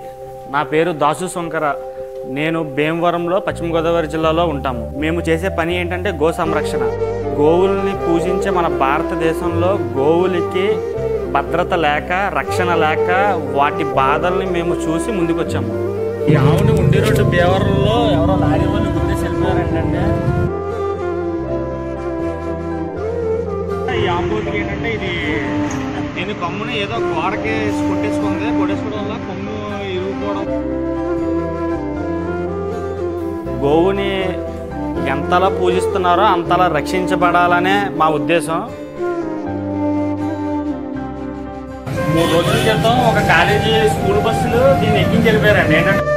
నా పేరు దాసు శంకర నేను భీమవరంలో పశ్చిమ గోదావరి జిల్లాలో ఉంటాము మేము చేసే పని ఏంటంటే గో సంరక్షణ గోవుల్ని పూజించే మన భారతదేశంలో గోవులకి భద్రత లేక రక్షణ లేక వాటి బాధల్ని మేము చూసి ముందుకొచ్చాము ఈ ఆవుని ఉండి రోడ్డు భీమవరంలో ఎవరో లారీ వాళ్ళు గుద్దేసి వెళ్ళిపోయారంటే ఈ ఆంబోతికి ఏంటంటే ఇది నేను కొమ్ముని ఏదో గోడకి కొట్టేసుకుంది కొట్టేసుకోవడం వల్ల కొమ్ము ఇరుగుపోవడం గోవుని ఎంతలా పూజిస్తున్నారో అంతలా రక్షించబడాలనే మా ఉద్దేశం మూడు రోజుల క్రితం ఒక కాలేజీ స్కూల్ బస్సులు దీన్ని ఎక్కించి వెళ్ళిపోయారండి ఏంటంటే